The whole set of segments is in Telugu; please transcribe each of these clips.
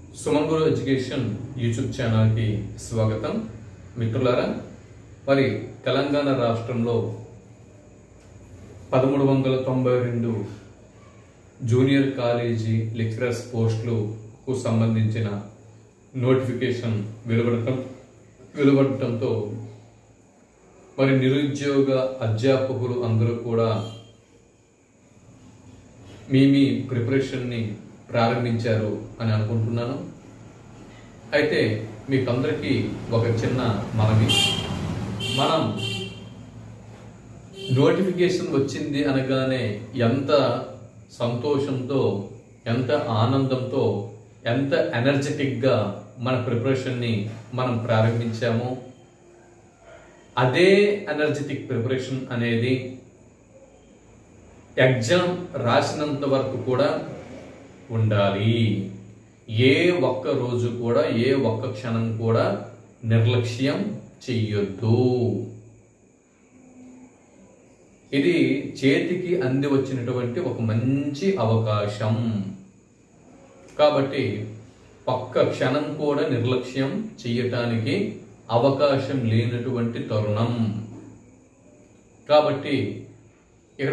సుమంగురు ఎడ్యుకేషన్ యూట్యూబ్ ఛానల్కి స్వాగతం మిత్రులారా మరి తెలంగాణ రాష్ట్రంలో పదమూడు వందల తొంభై రెండు జూనియర్ కాలేజీ లెక్చరర్స్ పోస్టులకు సంబంధించిన నోటిఫికేషన్ వెలువడటం వెలువడటంతో మరి నిరుద్యోగ అధ్యాపకులు అందరూ కూడా మీ మీ ప్రిపరేషన్ని ప్రారంభించారు అని అనుకుంటున్నాను అయితే మీకందరికీ ఒక చిన్న మనవి మనం నోటిఫికేషన్ వచ్చింది అనగానే ఎంత సంతోషంతో ఎంత ఆనందంతో ఎంత ఎనర్జెటిక్గా మన ప్రిపరేషన్ని మనం ప్రారంభించామో అదే ఎనర్జెటిక్ ప్రిపరేషన్ అనేది ఎగ్జామ్ రాసినంత వరకు కూడా ఉండాలి ఏ ఒక్క రోజు కూడా ఏ ఒక్క క్షణం కూడా నిర్లక్ష్యం చెయ్యొద్దు ఇది చేతికి అంది వచ్చినటువంటి ఒక మంచి అవకాశం కాబట్టి పక్క క్షణం కూడా నిర్లక్ష్యం చెయ్యటానికి అవకాశం లేనటువంటి తరుణం కాబట్టి ఇక్కడ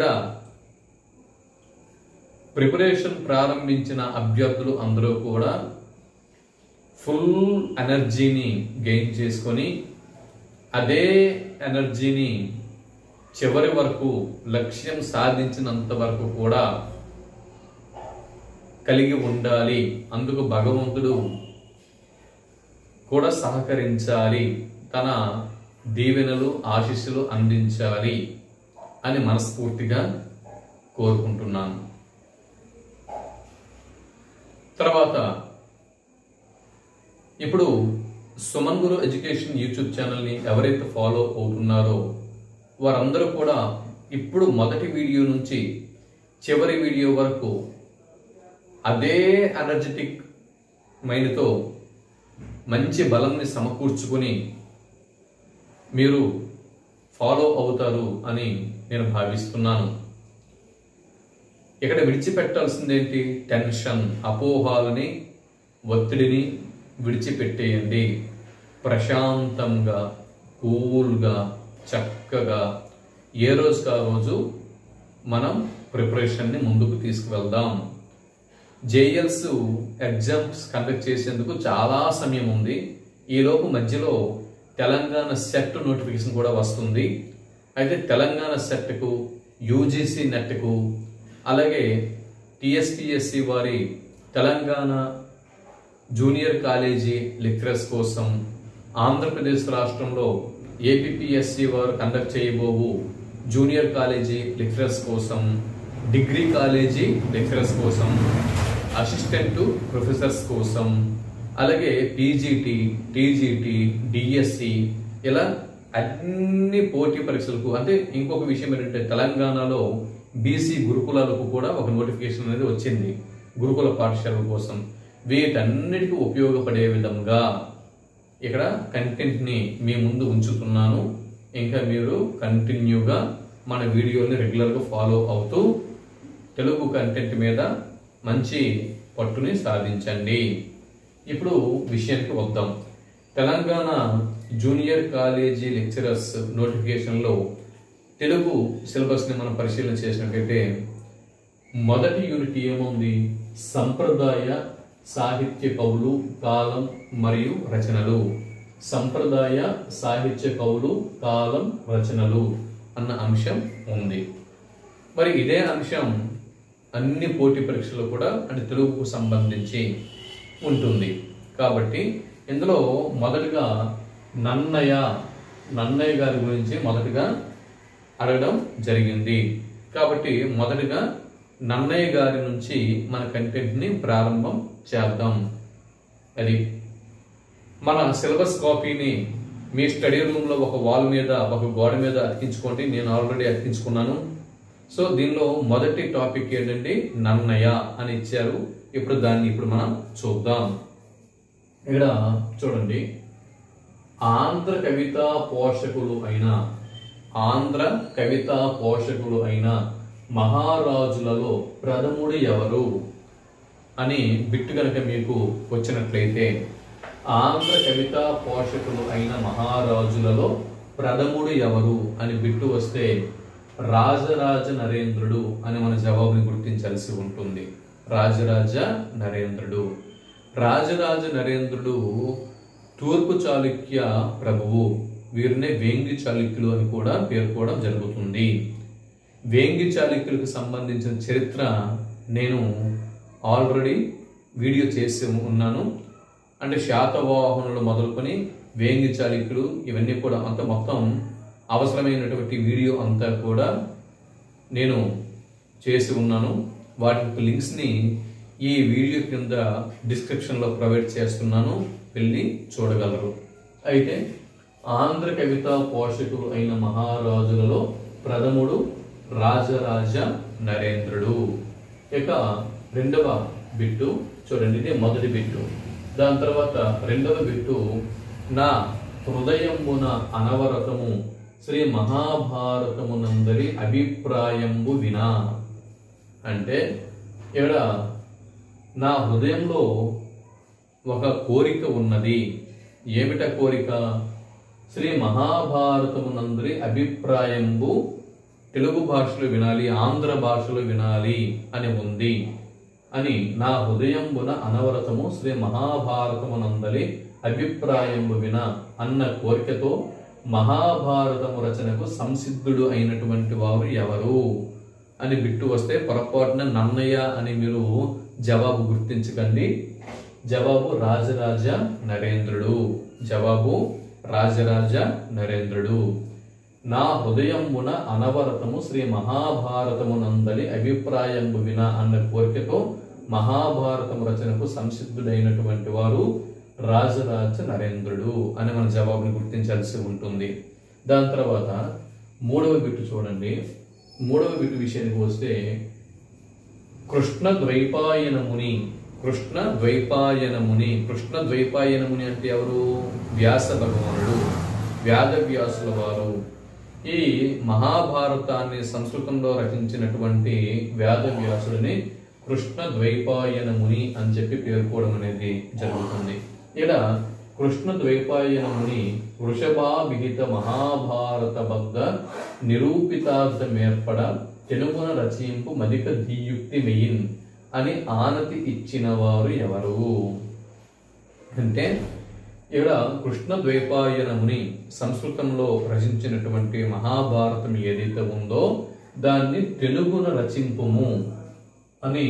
ప్రిపరేషన్ ప్రారంభించిన అభ్యర్థులు అందరూ కూడా ఫుల్ ఎనర్జీని గెయిన్ చేసుకొని అదే ఎనర్జీని చివరి వరకు లక్ష్యం సాధించినంత వరకు కూడా కలిగి ఉండాలి అందుకు భగవంతుడు కూడా సహకరించాలి తన దీవెనలు ఆశీస్సులు అందించాలి అని మనస్ఫూర్తిగా కోరుకుంటున్నాను తర్వాత ఇప్పుడు సుమన్ గురు ఎడ్యుకేషన్ యూట్యూబ్ ఛానల్ని ఎవరైతే ఫాలో అవుతున్నారో వారందరూ కూడా ఇప్పుడు మొదటి వీడియో నుంచి చివరి వీడియో వరకు అదే ఎనర్జెటిక్ మైండ్తో మంచి బలంని సమకూర్చుకుని మీరు ఫాలో అవుతారు అని నేను భావిస్తున్నాను ఇక్కడ విడిచిపెట్టాల్సిందేంటి టెన్షన్ అపోహాలని ఒత్తిడిని విడిచిపెట్టేయండి ప్రశాంతంగా కూల్గా చక్కగా ఏ రోజుకి ఆ రోజు మనం ప్రిపరేషన్ని ముందుకు తీసుకువెళ్దాం జేఎల్స్ ఎగ్జామ్స్ కండక్ట్ చేసేందుకు చాలా సమయం ఉంది ఈలోపు మధ్యలో తెలంగాణ సెట్ నోటిఫికేషన్ కూడా వస్తుంది అయితే తెలంగాణ సెట్కు యూజీసీ నెట్కు అలాగే టిఎస్పిఎస్సి వారి తెలంగాణ జూనియర్ కాలేజీ లెక్చరర్స్ కోసం ఆంధ్రప్రదేశ్ రాష్ట్రంలో ఏపీఎస్సి వారు కండక్ట్ చేయబోవు జూనియర్ కాలేజీ లెక్చరర్స్ కోసం డిగ్రీ కాలేజీ లెక్చరర్స్ కోసం అసిస్టెంట్ ప్రొఫెసర్స్ కోసం అలాగే పీజీటీ టీజీటీ డిఎస్సి ఇలా అన్ని పోటీ పరీక్షలకు అంటే ఇంకొక విషయం ఏంటంటే తెలంగాణలో బీసీ గురుకులాలకు కూడా ఒక నోటిఫికేషన్ అనేది వచ్చింది గురుకుల పాఠశాలల కోసం వీటన్నిటికీ ఉపయోగపడే విధంగా ఇక్కడ కంటెంట్ని మీ ముందు ఉంచుతున్నాను ఇంకా మీరు కంటిన్యూగా మన వీడియోని రెగ్యులర్గా ఫాలో అవుతూ తెలుగు కంటెంట్ మీద మంచి పట్టుని సాధించండి ఇప్పుడు విషయానికి వద్దాం తెలంగాణ జూనియర్ కాలేజీ లెక్చరర్స్ నోటిఫికేషన్లో తెలుగు సిలబస్ని మనం పరిశీలన చేసినట్లయితే మొదటి యూనిట్ ఏముంది సంప్రదాయ సాహిత్య కవులు కాలం మరియు రచనలు సంప్రదాయ సాహిత్య కవులు కాలం రచనలు అన్న అంశం ఉంది మరి ఇదే అంశం అన్ని పోటీ పరీక్షలు కూడా అంటే తెలుగుకు సంబంధించి ఉంటుంది కాబట్టి ఇందులో మొదటగా నన్నయ్య నన్నయ్య గారి గురించి మొదటగా అడగడం జరిగింది కాబట్టి మొదటగా నన్నయ్య గారి నుంచి మన కంటెంట్ని ప్రారంభం చేద్దాం అది మన సిలబస్ కాపీని మీ స్టడీ రూమ్లో ఒక వాల్ మీద ఒక గోడ మీద అతికించుకోండి నేను ఆల్రెడీ అతికించుకున్నాను సో దీనిలో మొదటి టాపిక్ ఏంటంటే నన్నయ్య అని ఇచ్చారు ఇప్పుడు దాన్ని ఇప్పుడు మనం చూద్దాం ఇక్కడ చూడండి ఆంధ్ర కవితా పోషకులు అయిన ఆంధ్ర కవితా పోషకులు అయిన మహారాజులలో ప్రథముడు ఎవరు అని బిట్టు కనుక మీకు వచ్చినట్లయితే ఆంధ్ర కవితా పోషకులు అయిన మహారాజులలో ప్రథముడు ఎవరు అని బిట్టు వస్తే రాజరాజ నరేంద్రుడు అని మన జవాబుని గుర్తించాల్సి ఉంటుంది రాజరాజ నరేంద్రుడు రాజరాజ నరేంద్రుడు తూర్పు చాళుక్య ప్రభువు వీరినే వేంగి చాళుక్యులు అని కూడా పేర్కోవడం జరుగుతుంది వేంగి చాళుక్యులకు సంబంధించిన చరిత్ర నేను ఆల్రెడీ వీడియో చేసి ఉన్నాను అంటే శాతవాహనులు మొదలుకొని వేంగి చాళుక్యులు ఇవన్నీ కూడా అంత మొత్తం అవసరమైనటువంటి వీడియో అంతా కూడా నేను చేసి ఉన్నాను వాటి యొక్క లింక్స్ని ఈ వీడియో కింద డిస్క్రిప్షన్లో ప్రొవైడ్ చేస్తున్నాను వెళ్ళి చూడగలరు అయితే ఆంధ్ర కవిత పోషకుడు అయిన మహారాజులలో ప్రథముడు రాజరాజ నరేంద్రుడు ఇక రెండవ బిట్టు చూడండి ఇదే మొదటి బిట్టు దాని తర్వాత రెండవ బిట్టు నా హృదయమున అనవరతము శ్రీ మహాభారతమునందరి అభిప్రాయంబు వినా అంటే ఇక్కడ నా హృదయంలో ఒక కోరిక ఉన్నది ఏమిట కోరిక శ్రీ మహాభారతమునందరి అభిప్రాయంబు తెలుగు భాషలో వినాలి ఆంధ్ర భాషలో వినాలి అని ఉంది అని నా హృదయంబున అనవరతము శ్రీ మహాభారతమునందలి అభిప్రాయంబు విన అన్న కోరికతో మహాభారతము రచనకు సంసిద్ధుడు అయినటువంటి వారు ఎవరు అని బిట్టు వస్తే పొరపాటున నన్నయ్య అని మీరు జవాబు గుర్తించకండి జవాబు రాజరాజ నరేంద్రుడు జవాబు రాజరాజ నరేంద్రుడు నా హృదయమున అనవరతము శ్రీ మహాభారతమునందలి అభిప్రాయంబు విన అన్న కోరికతో మహాభారతం రచనకు సంసిద్ధుడైనటువంటి వారు రాజరాజ నరేంద్రుడు అని మన జవాబుని గుర్తించాల్సి ఉంటుంది దాని తర్వాత మూడవ బిట్టు చూడండి మూడవ బిట్టు విషయానికి వస్తే కృష్ణ ద్వైపాయన ముని కృష్ణ ద్వైపాయన ముని కృష్ణ ద్వైపాయన ముని అంటే ఎవరు వ్యాస భగవానుడు వ్యాసవ్యాసుల వారు ఈ మహాభారతాన్ని సంస్కృతంలో రచించినటువంటి వ్యాసవ్యాసుడిని కృష్ణ ద్వైపాయన ముని అని చెప్పి పేర్కోవడం అనేది జరుగుతుంది ఇక్కడ కృష్ణ ద్వైపాయన ముని వృషభాభిహిత మహాభారత బద్ద నిరూపితార్థమేర్పడ తెలుగున రచయింపు మదిక ధీయుక్తి మెయిన్ అని ఆనతి ఇచ్చిన వారు ఎవరు అంటే ఇక్కడ కృష్ణ ద్వైపాయనముని సంస్కృతంలో రచించినటువంటి మహాభారతం ఏదైతే ఉందో దాన్ని తెలుగున రచింపుము అని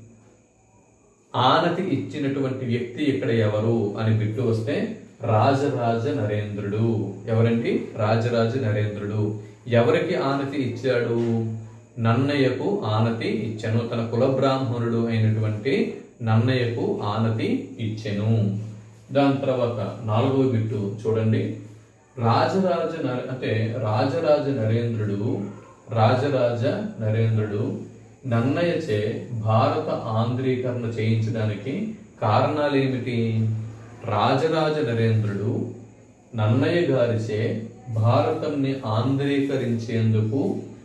ఆనతి ఇచ్చినటువంటి వ్యక్తి ఇక్కడ ఎవరు అని బిట్టు వస్తే రాజరాజ నరేంద్రుడు ఎవరండి రాజరాజ నరేంద్రుడు ఎవరికి ఆనతి ఇచ్చాడు నన్నయ్యకు ఆనతి ఇచ్చెను తన కుల బ్రాహ్మణుడు అయినటువంటి నన్నయ్యకు ఆనతి ఇచ్చెను దాని తర్వాత నాలుగో బిట్టు చూడండి రాజరాజ నర అంటే రాజరాజ నరేంద్రుడు రాజరాజ నరేంద్రుడు నన్నయ్యచే భారత ఆంధ్రీకరణ చేయించడానికి కారణాలు ఏమిటి రాజరాజ నరేంద్రుడు నన్నయ్య గారిచే భారతంని ఆంధ్రీకరించేందుకు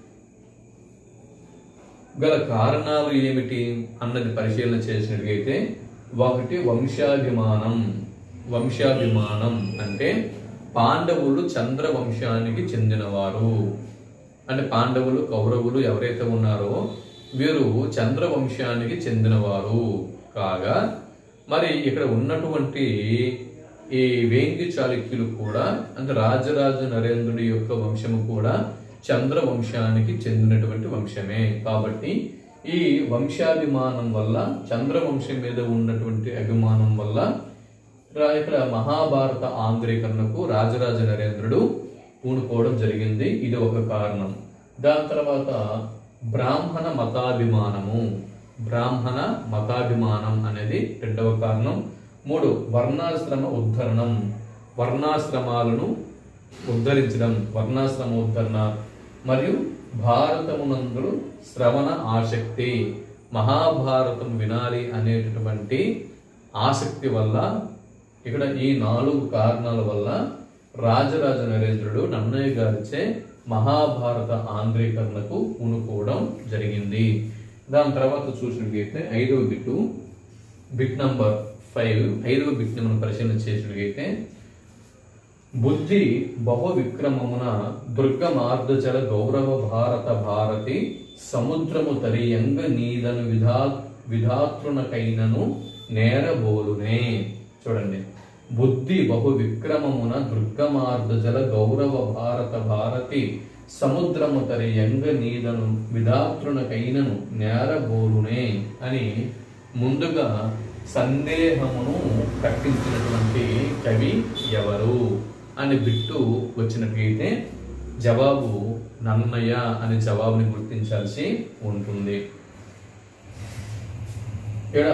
గల కారణాలు ఏమిటి అన్నది పరిశీలన చేసినట్లయితే ఒకటి వంశాభిమానం వంశాభిమానం అంటే పాండవులు చంద్ర వంశానికి చెందినవారు అంటే పాండవులు కౌరవులు ఎవరైతే ఉన్నారో వీరు చంద్ర వంశానికి చెందినవారు కాగా మరి ఇక్కడ ఉన్నటువంటి ఈ వేంగి చాళుక్యులు కూడా అంటే రాజరాజ నరేంద్రుడి యొక్క వంశము కూడా చంద్ర వంశానికి చెందినటువంటి వంశమే కాబట్టి ఈ వంశాభిమానం వల్ల చంద్ర వంశం మీద ఉన్నటువంటి అభిమానం వల్ల రా- ఇక్కడ మహాభారత ఆంధ్రీకరణకు రాజరాజ నరేంద్రుడు పూనుకోవడం జరిగింది ఇది ఒక కారణం దాని తర్వాత బ్రాహ్మణ మతాభిమానము బ్రాహ్మణ మతాభిమానం అనేది రెండవ కారణం మూడు వర్ణాశ్రమ ఉద్ధరణం వర్ణాశ్రమాలను ఉద్ధరించడం వర్ణాశ్రమ ఉద్ధరణ మరియు భారతమునందు శ్రవణ ఆసక్తి మహాభారతం వినాలి అనేటటువంటి ఆసక్తి వల్ల ఇక్కడ ఈ నాలుగు కారణాల వల్ల రాజరాజ నరేంద్రుడు నన్నయ్య గారిచే మహాభారత ఆంధ్రీకరణకు పూనుకోవడం జరిగింది దాని తర్వాత చూసినట్లయితే ఐదవ బిట్టు బిట్ నంబర్ ఫైవ్ ఐదవ బిట్ ని మనం పరిశీలన చేసినట్లయితే బుద్ధి బహు విక్రమమున దుర్గమార్ధజల గౌరవ భారత భారతి సముద్రము తరియంగ నీదను విధా విధాతృనకైనను నేరబోలునే చూడండి బుద్ధి బహు విక్రమమున దుర్గమార్ధజల గౌరవ భారత భారతి సముద్రము తరియంగ నీదను విధాతృనకైనను నేరబోలునే అని ముందుగా సందేహమును కట్టించినటువంటి కవి ఎవరు అని బిట్టు వచ్చినట్లయితే జవాబు నన్నయ్య అనే జవాబుని గుర్తించాల్సి ఉంటుంది ఇక్కడ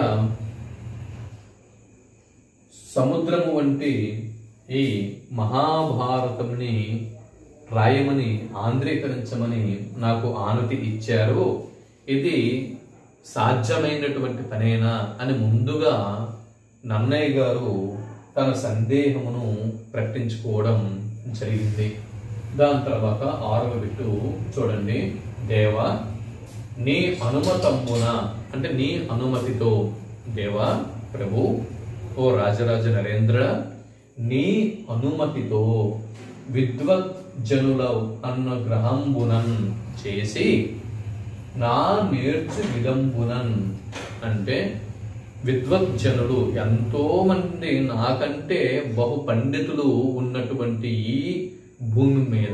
సముద్రము వంటి ఈ మహాభారతంని రాయమని ఆంధ్రీకరించమని నాకు ఆనతి ఇచ్చారు ఇది సాధ్యమైనటువంటి పనేనా అని ముందుగా నన్నయ్య గారు తన సందేహమును ప్రకటించుకోవడం జరిగింది దాని తర్వాత ఆరవ బిట్టు చూడండి దేవ నీ అనుమతమ్మున అంటే నీ అనుమతితో దేవా ప్రభు ఓ రాజరాజ నరేంద్ర నీ అనుమతితో విద్వత్ జనుల అన్న గ్రహంబునన్ చేసి నా నేర్చు విదంబునన్ అంటే విద్వజ్జనులు ఎంతో మంది నాకంటే బహు పండితులు ఉన్నటువంటి ఈ భూమి మీద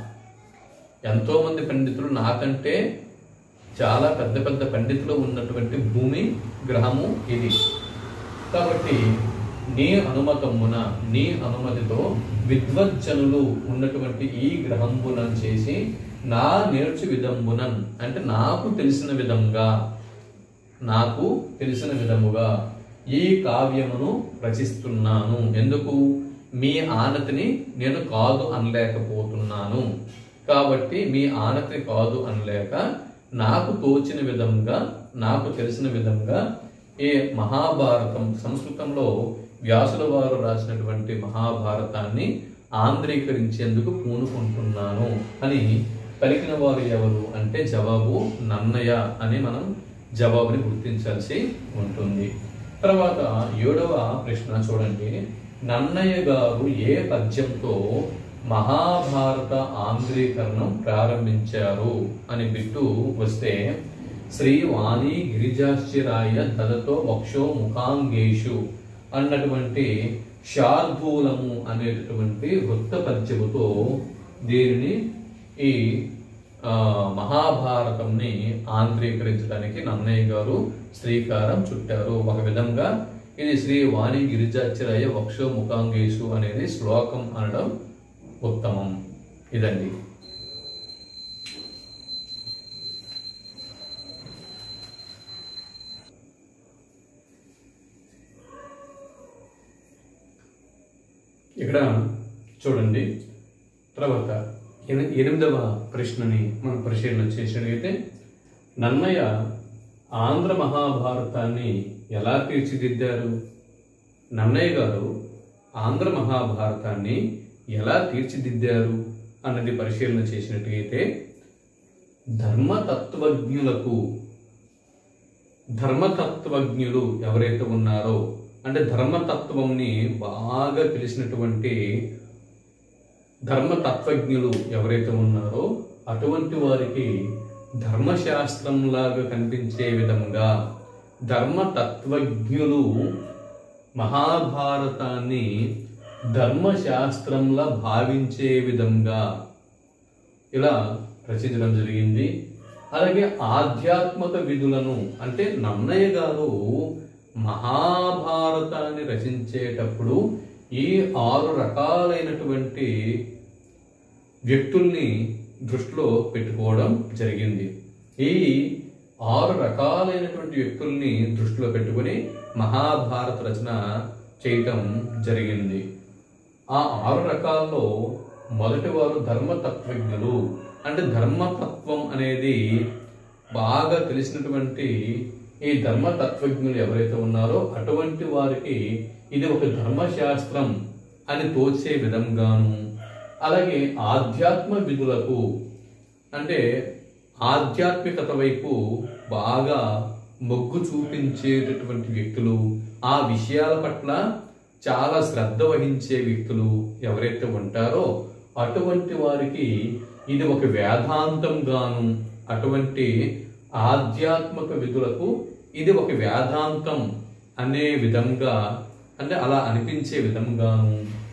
ఎంతో మంది పండితులు నాకంటే చాలా పెద్ద పెద్ద పండితులు ఉన్నటువంటి భూమి గ్రహము ఇది కాబట్టి నీ అనుమతమున నీ అనుమతితో విద్వజ్జనులు ఉన్నటువంటి ఈ గ్రహంబునం చేసి నా నేర్చు విధంబునన్ అంటే నాకు తెలిసిన విధంగా నాకు తెలిసిన విధముగా ఈ కావ్యమును రచిస్తున్నాను ఎందుకు మీ ఆనతిని నేను కాదు అనలేకపోతున్నాను కాబట్టి మీ ఆనతిని కాదు అనలేక నాకు తోచిన విధంగా నాకు తెలిసిన విధంగా ఈ మహాభారతం సంస్కృతంలో వ్యాసుల వారు రాసినటువంటి మహాభారతాన్ని ఆంధ్రీకరించేందుకు పూనుకుంటున్నాను అని పలికిన వారు ఎవరు అంటే జవాబు నన్నయ్య అని మనం జవాబుని గుర్తించాల్సి ఉంటుంది తర్వాత ఏడవ ప్రశ్న చూడండి నన్నయ్య గారు ఏ పద్యంతో మహాభారత ఆంధ్రీకరణం ప్రారంభించారు అని బిట్టు వస్తే శ్రీ వాణి గిరిజాశ్చిరాయ దదతో వక్షో ముఖాంగేషు అన్నటువంటి శార్దూలము అనేటటువంటి వృత్త పద్యముతో దీనిని ఈ ఆ, మహాభారతంని ఆంధ్రీకరించడానికి నన్నయ్య గారు శ్రీకారం చుట్టారు ఒక విధంగా ఇది శ్రీ వాణి గిరిజాచరయ వక్షో ముఖాంగేషు అనేది శ్లోకం అనడం ఉత్తమం ఇదండి ఇక్కడ చూడండి తర్వాత ఎని- ఎనిమిదవ ప్రశ్నని మనం పరిశీలన చేసినట్లయితే నన్నయ్య ఆంధ్ర మహాభారతాన్ని ఎలా తీర్చిదిద్దారు నన్నయ్య గారు ఆంధ్ర మహాభారతాన్ని ఎలా తీర్చిదిద్దారు అన్నది పరిశీలన చేసినట్లయితే ధర్మతత్వజ్ఞులకు ధర్మతత్వజ్ఞులు ఎవరైతే ఉన్నారో అంటే ధర్మతత్వంని బాగా తెలిసినటువంటి ధర్మతత్వజ్ఞులు ఎవరైతే ఉన్నారో అటువంటి వారికి ధర్మశాస్త్రంలాగా కనిపించే విధంగా ధర్మతత్వజ్ఞులు మహాభారతాన్ని ధర్మశాస్త్రంలా భావించే విధంగా ఇలా రచించడం జరిగింది అలాగే ఆధ్యాత్మిక విధులను అంటే నన్నయ్య గారు మహాభారతాన్ని రచించేటప్పుడు ఈ ఆరు రకాలైనటువంటి వ్యక్తుల్ని దృష్టిలో పెట్టుకోవడం జరిగింది ఈ ఆరు రకాలైనటువంటి వ్యక్తుల్ని దృష్టిలో పెట్టుకుని మహాభారత రచన చేయటం జరిగింది ఆ ఆరు రకాల్లో మొదటి వారు ధర్మతత్వజ్ఞులు అంటే ధర్మతత్వం అనేది బాగా తెలిసినటువంటి ఈ ధర్మతత్వజ్ఞులు ఎవరైతే ఉన్నారో అటువంటి వారికి ఇది ఒక ధర్మశాస్త్రం అని తోచే విధంగాను అలాగే ఆధ్యాత్మ విధులకు అంటే ఆధ్యాత్మికత వైపు బాగా మొగ్గు చూపించేటటువంటి వ్యక్తులు ఆ విషయాల పట్ల చాలా శ్రద్ధ వహించే వ్యక్తులు ఎవరైతే ఉంటారో అటువంటి వారికి ఇది ఒక వేదాంతం గాను అటువంటి ఆధ్యాత్మిక విధులకు ఇది ఒక వేదాంతం అనే విధంగా అంటే అలా అనిపించే విధంగాను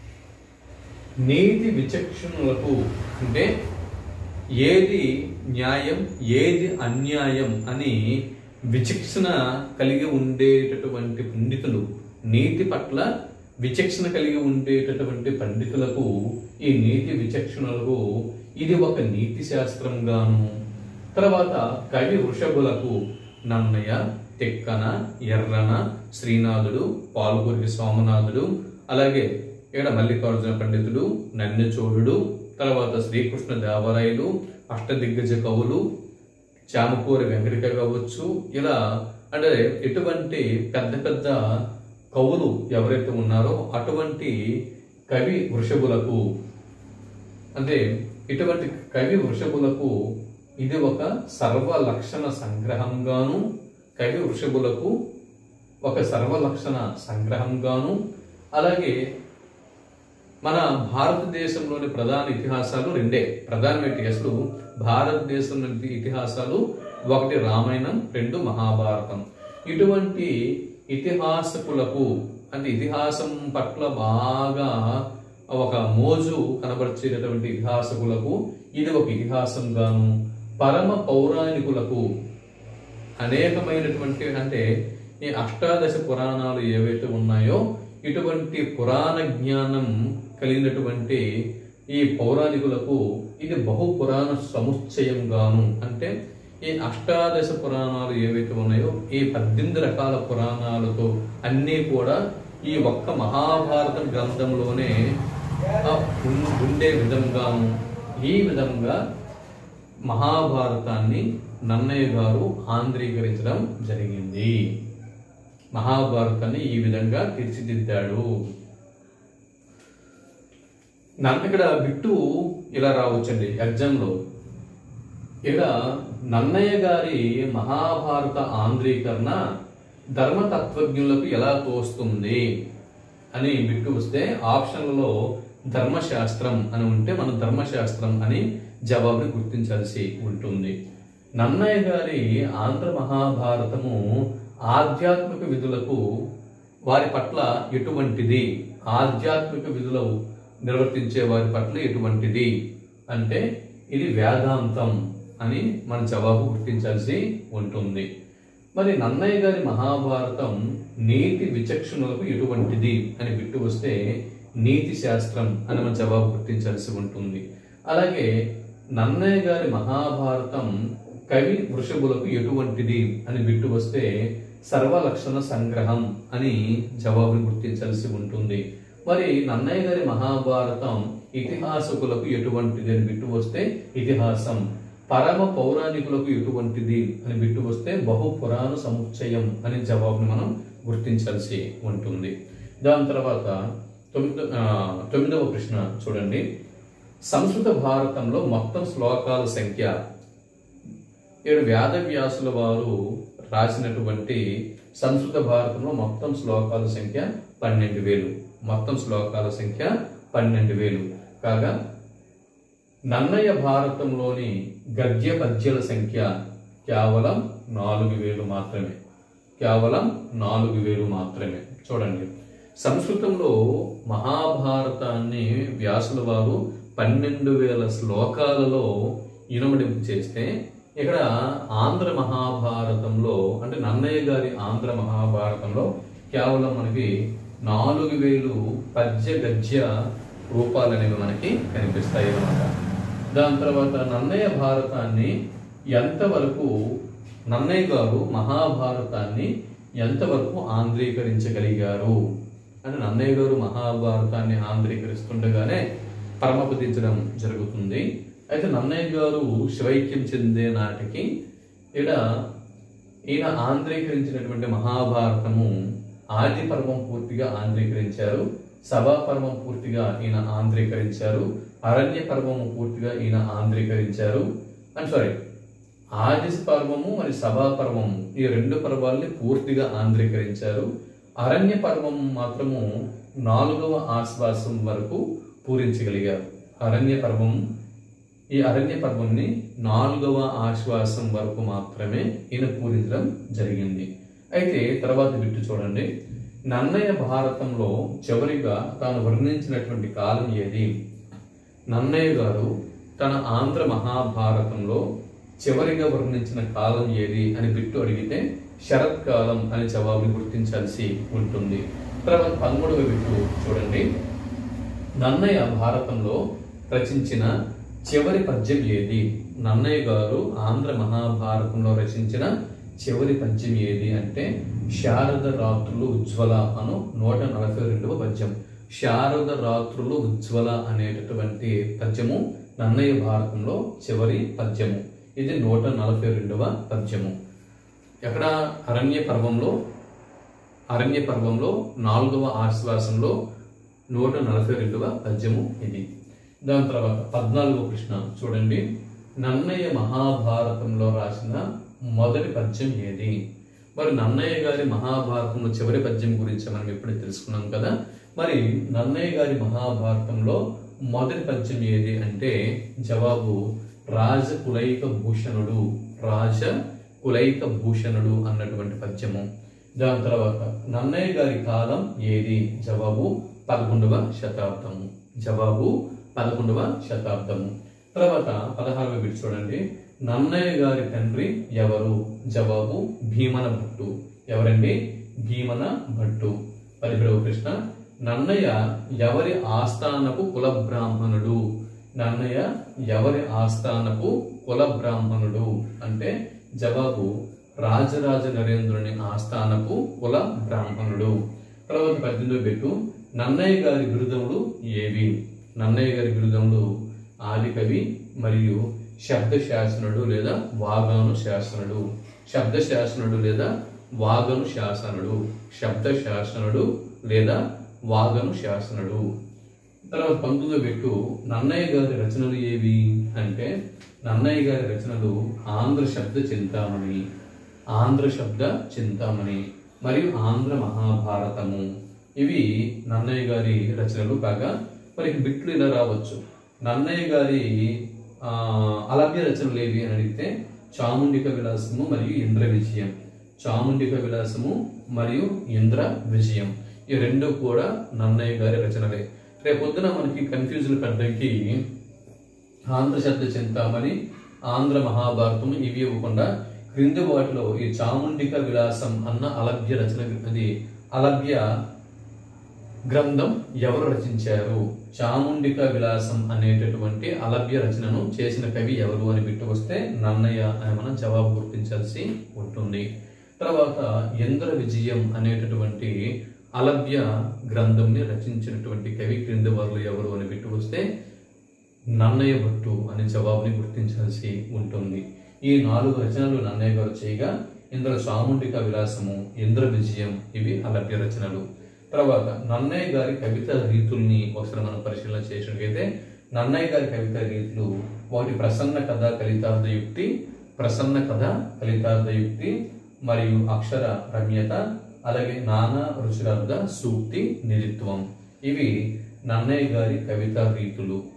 నీతి విచక్షణలకు అంటే ఏది న్యాయం ఏది అన్యాయం అని విచక్షణ కలిగి ఉండేటటువంటి పండితులు నీతి పట్ల విచక్షణ కలిగి ఉండేటటువంటి పండితులకు ఈ నీతి విచక్షణలకు ఇది ఒక నీతి శాస్త్రంగాను తర్వాత కవి వృషభులకు నన్నయ్య తెక్కన ఎర్రన శ్రీనాథుడు పాల్గొరికి సోమనాథుడు అలాగే ఇక్కడ మల్లికార్జున పండితుడు నన్నచోళుడు తర్వాత శ్రీకృష్ణ దేవరాయలు అష్టదిగ్గజ కవులు చామకూరి వెంకటిక కావచ్చు ఇలా అంటే ఎటువంటి పెద్ద పెద్ద కవులు ఎవరైతే ఉన్నారో అటువంటి కవి వృషభులకు అంటే ఇటువంటి కవి వృషభులకు ఇది ఒక సర్వలక్షణ సంగ్రహంగాను కవి వృషభులకు ఒక సర్వలక్షణ సంగ్రహంగాను అలాగే మన భారతదేశంలోని ప్రధాన ఇతిహాసాలు రెండే ప్రధానమైన ఇతిహాసాలు భారతదేశంలోని ఇతిహాసాలు ఒకటి రామాయణం రెండు మహాభారతం ఇటువంటి ఇతిహాసకులకు అంటే ఇతిహాసం పట్ల బాగా ఒక మోజు కనబరిచేటటువంటి ఇతిహాసకులకు ఇది ఒక ఇతిహాసంగాను పరమ పౌరాణికులకు అనేకమైనటువంటి అంటే ఈ అష్టాదశ పురాణాలు ఏవైతే ఉన్నాయో ఇటువంటి పురాణ జ్ఞానం కలిగినటువంటి ఈ పౌరాణికులకు ఇది బహు పురాణ సముచ్చయంగాను అంటే ఈ అష్టాదశ పురాణాలు ఏవైతే ఉన్నాయో ఈ పద్దెనిమిది రకాల పురాణాలతో అన్నీ కూడా ఈ ఒక్క మహాభారత గ్రంథంలోనే ఆ, ఉన్- ఉండే విధంగాను ఈ విధంగా మహాభారతాన్ని నన్నయ్య గారు ఆంధ్రీకరించడం జరిగింది మహాభారతాన్ని ఈ విధంగా తీర్చిదిద్దాడు నన్ను ఇక్కడ బిట్టు ఇలా రావచ్చండి ఎగ్జామ్లో ఇక్కడ నన్నయ్య గారి మహాభారత ఆంధ్రీకరణ ధర్మతత్వజ్ఞులకు ఎలా తోస్తుంది అని బిట్టు వస్తే ఆప్షన్లలో ధర్మశాస్త్రం అని ఉంటే మనం ధర్మశాస్త్రం అని జవాబుని గుర్తించాల్సి ఉంటుంది నన్నయ్య గారి ఆంధ్ర మహాభారతము ఆధ్యాత్మిక విధులకు వారి పట్ల ఎటువంటిది ఆధ్యాత్మిక విధులు నిర్వర్తించే వారి పట్ల ఎటువంటిది అంటే ఇది వేదాంతం అని మన జవాబు గుర్తించాల్సి ఉంటుంది మరి నన్నయ్య గారి మహాభారతం నీతి విచక్షణలకు ఎటువంటిది అని బిట్టు వస్తే నీతి శాస్త్రం అని మన జవాబు గుర్తించాల్సి ఉంటుంది అలాగే నన్నయ్య గారి మహాభారతం కవి వృషభులకు ఎటువంటిది అని బిట్టు వస్తే సర్వలక్షణ సంగ్రహం అని జవాబుని గుర్తించాల్సి ఉంటుంది మరి నన్నయ్య గారి మహాభారతం ఇతిహాసకులకు ఎటువంటిది అని బిట్టు వస్తే ఇతిహాసం పరమ పౌరాణికులకు ఎటువంటిది అని బిట్టు వస్తే బహు పురాణ సముచ్చయం అనే జవాబుని మనం గుర్తించాల్సి ఉంటుంది దాని తర్వాత తొమ్మిదో ఆ, తొమ్మిదవ ప్రశ్న చూడండి సంస్కృత భారతంలో మొత్తం శ్లోకాల సంఖ్య ఏడు వ్యాసల వారు రాసినటువంటి సంస్కృత భారతంలో మొత్తం శ్లోకాల సంఖ్య పన్నెండు వేలు మొత్తం శ్లోకాల సంఖ్య పన్నెండు వేలు కాగా నన్నయ్య భారతంలోని గద్య పద్యాల సంఖ్య కేవలం నాలుగు వేలు మాత్రమే కేవలం నాలుగు వేలు మాత్రమే చూడండి సంస్కృతంలో మహాభారతాన్ని వ్యాసుల వారు పన్నెండు వేల శ్లోకాలలో ఇనుమడింపు చేస్తే ఇక్కడ ఆంధ్ర మహాభారతంలో అంటే నన్నయ్య గారి ఆంధ్ర మహాభారతంలో కేవలం మనకి నాలుగు వేలు పద్య గద్య రూపాలు అనేవి మనకి కనిపిస్తాయి అన్నమాట దాని తర్వాత నన్నయ్య భారతాన్ని ఎంతవరకు నన్నయ్య గారు మహాభారతాన్ని ఎంతవరకు ఆంధ్రీకరించగలిగారు అంటే నన్నయ్య గారు మహాభారతాన్ని ఆంధ్రీకరిస్తుండగానే పరమపదించడం జరుగుతుంది అయితే నన్నయ్య గారు శివైక్యం చెందే నాటికి ఇక్కడ ఈయన ఆంధ్రీకరించినటువంటి మహాభారతము ఆది పర్వం పూర్తిగా ఆంధ్రీకరించారు సభా పర్వం పూర్తిగా ఈయన ఆంధ్రీకరించారు అరణ్య పర్వము పూర్తిగా ఈయన ఆంధ్రీకరించారు అండ్ సారీ ఆదిశ పర్వము మరియు సభా పర్వము ఈ రెండు పర్వాల్ని పూర్తిగా ఆంధ్రీకరించారు అరణ్య పర్వం మాత్రము నాలుగవ ఆశ్వాసం వరకు పూరించగలిగారు అరణ్య పర్వం ఈ అరణ్య పర్వంని నాలుగవ ఆశ్వాసం వరకు మాత్రమే ఈయన పూరించడం జరిగింది అయితే తర్వాత బిట్టు చూడండి నన్నయ్య భారతంలో చివరిగా తాను వర్ణించినటువంటి కాలం ఏది నన్నయ్య గారు తన ఆంధ్ర మహాభారతంలో చివరిగా వర్ణించిన కాలం ఏది అని బిట్టు అడిగితే శరత్కాలం అనే జవాబుని గుర్తించాల్సి ఉంటుంది తర్వాత పదమూడవ బిట్టు చూడండి నన్నయ్య భారతంలో రచించిన చివరి పద్యం ఏది నన్నయ్య గారు ఆంధ్ర మహాభారతంలో రచించిన చివరి పద్యం ఏది అంటే శారద రాత్రులు ఉజ్వల అను నూట నలభై రెండవ పద్యం శారద రాత్రులు ఉజ్వల అనేటటువంటి పద్యము నన్నయ్య భారతంలో చివరి పద్యము ఇది నూట నలభై రెండవ పద్యము ఎక్కడ అరణ్య పర్వంలో అరణ్య పర్వంలో నాలుగవ ఆశ్వాసంలో నూట నలభై రెండవ పద్యము ఇది దాని తర్వాత పద్నాలుగవ ప్రశ్న చూడండి నన్నయ్య మహాభారతంలో రాసిన మొదటి పద్యం ఏది మరి నన్నయ్య గారి మహాభారతంలో చివరి పద్యం గురించి మనం ఇప్పుడే తెలుసుకున్నాం కదా మరి నన్నయ్య గారి మహాభారతంలో మొదటి పద్యం ఏది అంటే జవాబు రాజ కులైక భూషణుడు రాజ కులైక భూషణుడు అన్నటువంటి పద్యము దాని తర్వాత నన్నయ్య గారి కాలం ఏది జవాబు పదకొండవ శతాబ్దము జవాబు పదకొండవ శతాబ్దము తర్వాత పదహారవ బిట్ చూడండి నన్నయ్య గారి తండ్రి ఎవరు జవాబు భీమన భట్టు ఎవరండి భీమన భట్టు పదిహేడవ ప్రశ్న నన్నయ్య ఎవరి ఆస్థానపు కుల బ్రాహ్మణుడు నన్నయ్య ఎవరి ఆస్థానపు కుల బ్రాహ్మణుడు అంటే జవాబు రాజరాజ నరేంద్రుని ఆస్థానపు కుల బ్రాహ్మణుడు తర్వాత పద్దెనిమిదో పెట్టు నన్నయ్య గారి బిరుదములు ఏవి నన్నయ్య గారి బిరుదములు ఆదికవి మరియు శబ్ద శాసనుడు లేదా వాగాను శాసనుడు శబ్ద శాసనుడు లేదా వాగను శాసనుడు శబ్ద శాసనుడు లేదా వాగను శాసనుడు తర్వాత పంతొమ్మిదో పెట్టు నన్నయ్య గారి రచనలు ఏవి అంటే నన్నయ్య గారి రచనలు ఆంధ్ర శబ్ద చింతామణి ఆంధ్ర శబ్ద చింతామణి మరియు ఆంధ్ర మహాభారతము ఇవి నన్నయ్య గారి రచనలు కాగా మరి బిట్లు ఇలా రావచ్చు నన్నయ్య గారి ఆ, అలభ్య రచనలు ఏవి అని అడిగితే చాముండిక విలాసము మరియు ఇంద్ర విజయం చాముండిక విలాసము మరియు ఇంద్ర విజయం ఈ రెండు కూడా నన్నయ్య గారి రచనలే రేపొద్దున మనకి కన్ఫ్యూజన్ పెట్టడానికి ఆంధ్ర శబ్ద చింతామణి ఆంధ్ర మహాభారతం ఇవి ఇవ్వకుండా క్రింది వాటిలో ఈ చాముండిక విలాసం అన్న అలభ్య రచన అది అలభ్య గ్రంథం ఎవరు రచించారు చాముండిక విలాసం అనేటటువంటి అలభ్య రచనను చేసిన కవి ఎవరు అని బిట్టు వస్తే నన్నయ్య అని మనం జవాబు గుర్తించాల్సి ఉంటుంది తర్వాత ఇంద్ర విజయం అనేటటువంటి అలభ్య గ్రంథంని రచించినటువంటి కవి క్రింది వారు ఎవరు అని బిట్టు వస్తే నన్నయ్య భట్టు అనే జవాబుని గుర్తించాల్సి ఉంటుంది ఈ నాలుగు రచనలు నన్నయ్య గారు చేయగా ఇందులో చాముండిక విలాసము ఇంద్ర విజయం ఇవి అలభ్య రచనలు తర్వాత నన్నయ్య గారి కవిత రీతుల్ని ఒకసారి మనం పరిశీలన చేసినట్లయితే నన్నయ్య గారి కవిత రీతులు ఒకటి ప్రసన్న కథ కలితార్థ యుక్తి ప్రసన్న కథ కలితార్థ యుక్తి మరియు అక్షర రమ్యత అలాగే నానా రుచిరార్థ సూక్తి నిధిత్వం ఇవి నన్నయ్య గారి కవితా రీతులు